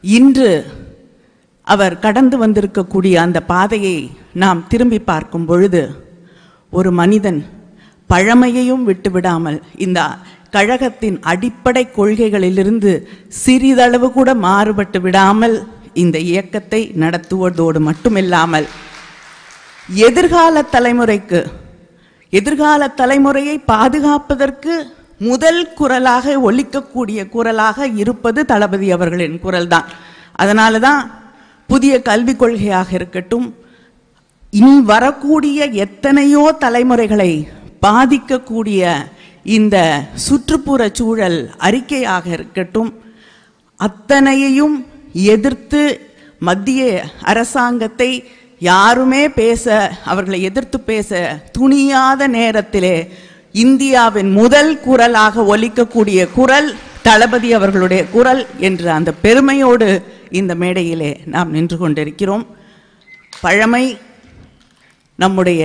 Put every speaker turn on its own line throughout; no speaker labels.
இன்று அவர் கடந்து வந்திருக்கக்கூடிய அந்த பாதையை நாம் திரும்பி பார்க்கும் பொழுது ஒரு மனிதன் பழமையையும் விட்டுவிடாமல் இந்த கழகத்தின் அடிப்படை கொள்கைகளிலிருந்து சிறிதளவு கூட மாறுபட்டு விடாமல் இந்த இயக்கத்தை நடத்துவதோடு மட்டுமில்லாமல் எதிர்கால தலைமுறைக்கு எதிர்கால தலைமுறையை பாதுகாப்பதற்கு முதல் குரலாக ஒலிக்கக்கூடிய குரலாக இருப்பது தளபதி அவர்களின் குரல்தான் அதனால தான் புதிய கல்விக் கொள்கையாக இருக்கட்டும் இனி வரக்கூடிய எத்தனையோ தலைமுறைகளை பாதிக்கக்கூடிய இந்த சுற்றுப்புற சூழல் அறிக்கையாக இருக்கட்டும் அத்தனையையும் எதிர்த்து மத்திய அரசாங்கத்தை யாருமே பேச அவர்களை எதிர்த்து பேச துணியாத நேரத்திலே இந்தியாவின் முதல் குரலாக ஒலிக்கக்கூடிய குரல் தளபதி அவர்களுடைய குரல் என்ற அந்த பெருமையோடு இந்த மேடையிலே நாம் நின்று கொண்டிருக்கிறோம் பழமை நம்முடைய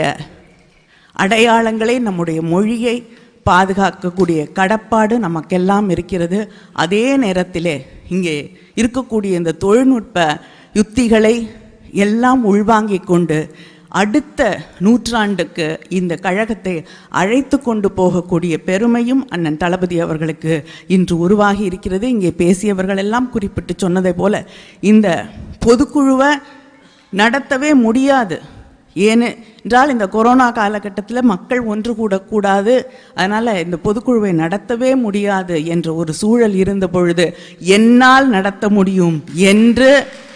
அடையாளங்களை நம்முடைய மொழியை பாதுகாக்கக்கூடிய கடப்பாடு நமக்கெல்லாம் இருக்கிறது அதே நேரத்திலே இங்கே இருக்கக்கூடிய இந்த தொழில்நுட்ப யுத்திகளை எல்லாம் உள்வாங்கிக் கொண்டு அடுத்த நூற்றாண்டுக்கு இந்த கழகத்தை அழைத்து கொண்டு போகக்கூடிய பெருமையும் அண்ணன் தளபதி அவர்களுக்கு இன்று உருவாகி இருக்கிறது இங்கே பேசியவர்கள் எல்லாம் குறிப்பிட்டு சொன்னதை போல இந்த பொதுக்குழுவை நடத்தவே முடியாது ஏன்னு என்றால் இந்த கொரோனா காலகட்டத்தில் மக்கள் ஒன்று கூடக்கூடாது அதனால் இந்த பொதுக்குழுவை நடத்தவே முடியாது என்ற ஒரு சூழல் இருந்த பொழுது என்னால் நடத்த முடியும் என்று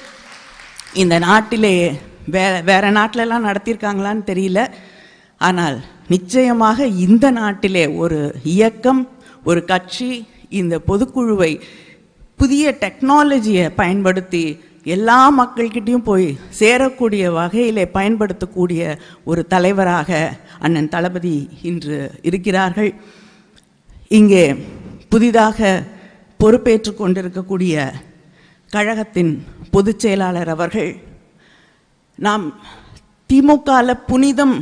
இந்த நாட்டிலே வே வேற நாட்டிலெல்லாம் நடத்தியிருக்காங்களான்னு தெரியல ஆனால் நிச்சயமாக இந்த நாட்டிலே ஒரு இயக்கம் ஒரு கட்சி இந்த பொதுக்குழுவை புதிய டெக்னாலஜியை பயன்படுத்தி எல்லா மக்கள்கிட்டையும் போய் சேரக்கூடிய வகையிலே பயன்படுத்தக்கூடிய ஒரு தலைவராக அண்ணன் தளபதி இன்று இருக்கிறார்கள் இங்கே புதிதாக பொறுப்பேற்று கொண்டிருக்கக்கூடிய கழகத்தின் பொதுச் செயலாளர் அவர்கள் நாம் திமுகவில் புனிதம்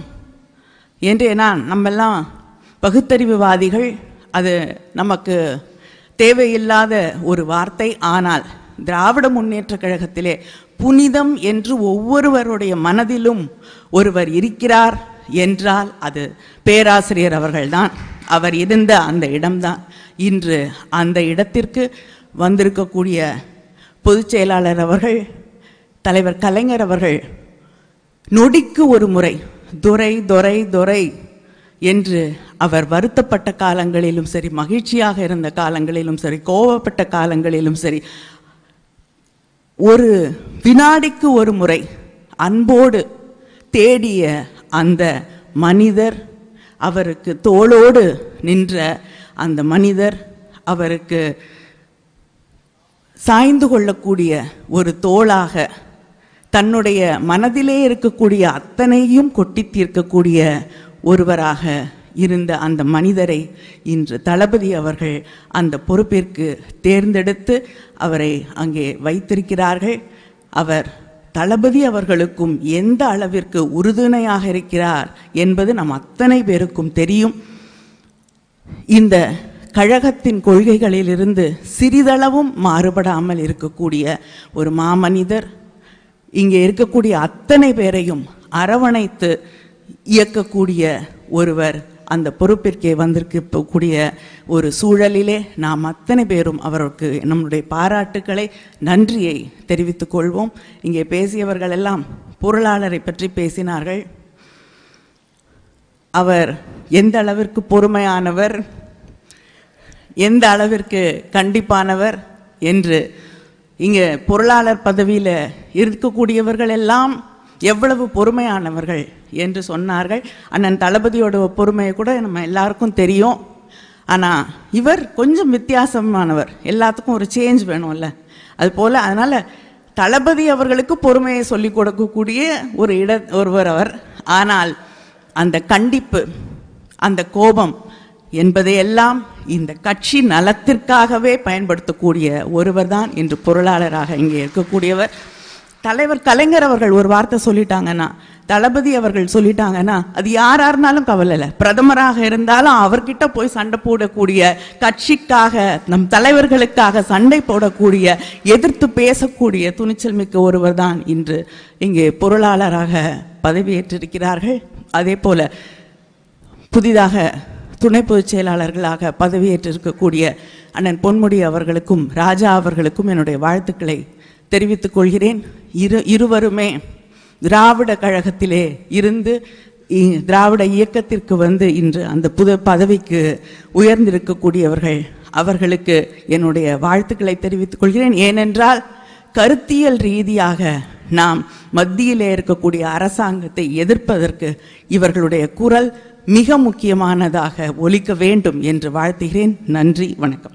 என்று நான் நம்மெல்லாம் பகுத்தறிவுவாதிகள் அது நமக்கு தேவையில்லாத ஒரு வார்த்தை ஆனால் திராவிட முன்னேற்ற கழகத்திலே புனிதம் என்று ஒவ்வொருவருடைய மனதிலும் ஒருவர் இருக்கிறார் என்றால் அது பேராசிரியர் அவர்கள்தான் அவர் இருந்த அந்த இடம்தான் இன்று அந்த இடத்திற்கு வந்திருக்கக்கூடிய பொதுச் செயலாளர் அவர்கள் தலைவர் கலைஞர் அவர்கள் நொடிக்கு ஒரு முறை துரை துரை துரை என்று அவர் வருத்தப்பட்ட காலங்களிலும் சரி மகிழ்ச்சியாக இருந்த காலங்களிலும் சரி கோபப்பட்ட காலங்களிலும் சரி ஒரு வினாடிக்கு ஒரு முறை அன்போடு தேடிய அந்த மனிதர் அவருக்கு தோளோடு நின்ற அந்த மனிதர் அவருக்கு சாய்ந்து கொள்ளக்கூடிய ஒரு தோளாக தன்னுடைய மனதிலே இருக்கக்கூடிய அத்தனையும் கொட்டி தீர்க்கக்கூடிய ஒருவராக இருந்த அந்த மனிதரை இன்று தளபதி அவர்கள் அந்த பொறுப்பிற்கு தேர்ந்தெடுத்து அவரை அங்கே வைத்திருக்கிறார்கள் அவர் தளபதி அவர்களுக்கும் எந்த அளவிற்கு உறுதுணையாக இருக்கிறார் என்பது நம் அத்தனை பேருக்கும் தெரியும் இந்த கழகத்தின் கொள்கைகளிலிருந்து சிறிதளவும் மாறுபடாமல் இருக்கக்கூடிய ஒரு மாமனிதர் இங்கே இருக்கக்கூடிய அத்தனை பேரையும் அரவணைத்து இயக்கக்கூடிய ஒருவர் அந்த பொறுப்பிற்கே வந்திருக்கக்கூடிய ஒரு சூழலிலே நாம் அத்தனை பேரும் அவருக்கு நம்முடைய பாராட்டுக்களை நன்றியை தெரிவித்துக் கொள்வோம் இங்கே பேசியவர்கள் எல்லாம் பொருளாளரை பற்றி பேசினார்கள் அவர் எந்த அளவிற்கு பொறுமையானவர் எந்த அளவிற்கு கண்டிப்பானவர் என்று இங்கே பொருளாளர் பதவியில் இருக்கக்கூடியவர்கள் எல்லாம் எவ்வளவு பொறுமையானவர்கள் என்று சொன்னார்கள் அண்ணன் தளபதியோட பொறுமையை கூட நம்ம எல்லாருக்கும் தெரியும் ஆனால் இவர் கொஞ்சம் வித்தியாசமானவர் எல்லாத்துக்கும் ஒரு சேஞ்ச் வேணும்ல அது போல் அதனால் தளபதி அவர்களுக்கு பொறுமையை சொல்லிக் கொடுக்கக்கூடிய ஒரு இட ஒருவர் அவர் ஆனால் அந்த கண்டிப்பு அந்த கோபம் என்பதையெல்லாம் இந்த கட்சி நலத்திற்காகவே பயன்படுத்தக்கூடிய ஒருவர் தான் இன்று பொருளாளராக இங்கே இருக்கக்கூடியவர் தலைவர் கலைஞர் அவர்கள் ஒரு வார்த்தை சொல்லிட்டாங்கன்னா தளபதி அவர்கள் சொல்லிட்டாங்கன்னா அது யாரா இருந்தாலும் கவலை இல்லை பிரதமராக இருந்தாலும் அவர்கிட்ட போய் சண்டை போடக்கூடிய கட்சிக்காக நம் தலைவர்களுக்காக சண்டை போடக்கூடிய எதிர்த்து பேசக்கூடிய துணிச்சல் மிக்க ஒருவர் தான் இன்று இங்கே பொருளாளராக பதவியேற்றிருக்கிறார்கள் அதே போல புதிதாக துணை பொதுச் செயலாளர்களாக பதவியேற்றிருக்கக்கூடிய அண்ணன் பொன்முடி அவர்களுக்கும் ராஜா அவர்களுக்கும் என்னுடைய வாழ்த்துக்களை தெரிவித்துக் கொள்கிறேன் இரு இருவருமே திராவிட கழகத்திலே இருந்து இ- திராவிட இயக்கத்திற்கு வந்து இன்று அந்த புது பதவிக்கு உயர்ந்திருக்கக்கூடியவர்கள் அவர்களுக்கு என்னுடைய வாழ்த்துக்களை தெரிவித்துக் கொள்கிறேன் ஏனென்றால் கருத்தியல் ரீதியாக நாம் மத்தியிலே இருக்கக்கூடிய அரசாங்கத்தை எதிர்ப்பதற்கு இவர்களுடைய குரல் மிக முக்கியமானதாக ஒலிக்க வேண்டும் என்று வாழ்த்துகிறேன் நன்றி வணக்கம்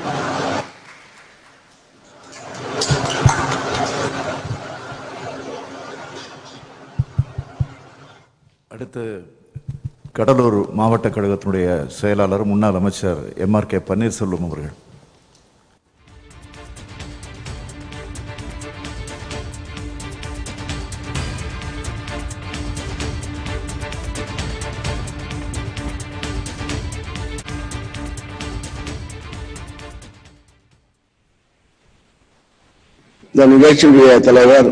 அடுத்து கடலூர் மாவட்ட கழகத்தினுடைய செயலாளர் முன்னாள் அமைச்சர் எம்ஆர் கே பன்னீர்செல்வம் அவர்கள்
இந்த நிகழ்ச்சியுடைய தலைவர்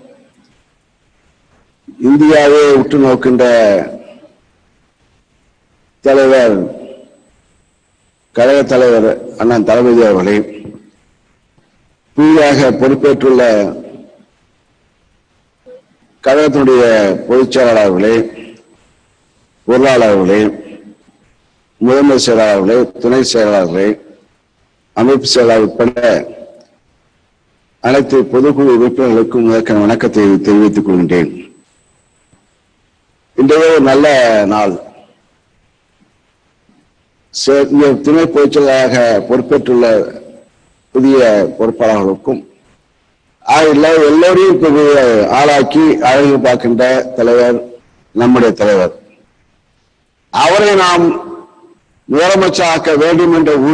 இந்தியாவே உற்று நோக்கின்ற தலைவர் கழக தலைவர் அண்ணன் தளபதி அவர்களே புதிதாக பொறுப்பேற்றுள்ள கழகத்தினுடைய பொதுச் செயலாளர்களே பொருளாளர்களே முதன்மை செயலாளர்களே துணை செயலாளர்களே அமைப்பு செயலாளர் உட்பட அனைத்து பொதுக்குழு உறுப்பினர்களுக்கும் முதற்கன வணக்கத்தை தெரிவித்துக் கொள்கின்றேன் இன்றைய ஒரு நல்ல நாள் சே- இங்க துணை பொதுச்செயலாளராக பொறுப்பேற்றுள்ள புதிய பொறுப்பாளர்களுக்கும் ஆகிய எல்லோரையும் இப்ப ஆளாக்கி அழகு பார்க்கின்ற தலைவர் நம்முடைய தலைவர் அவரை நாம் முதலமைச்சர் ஆக்க வேண்டும் என்ற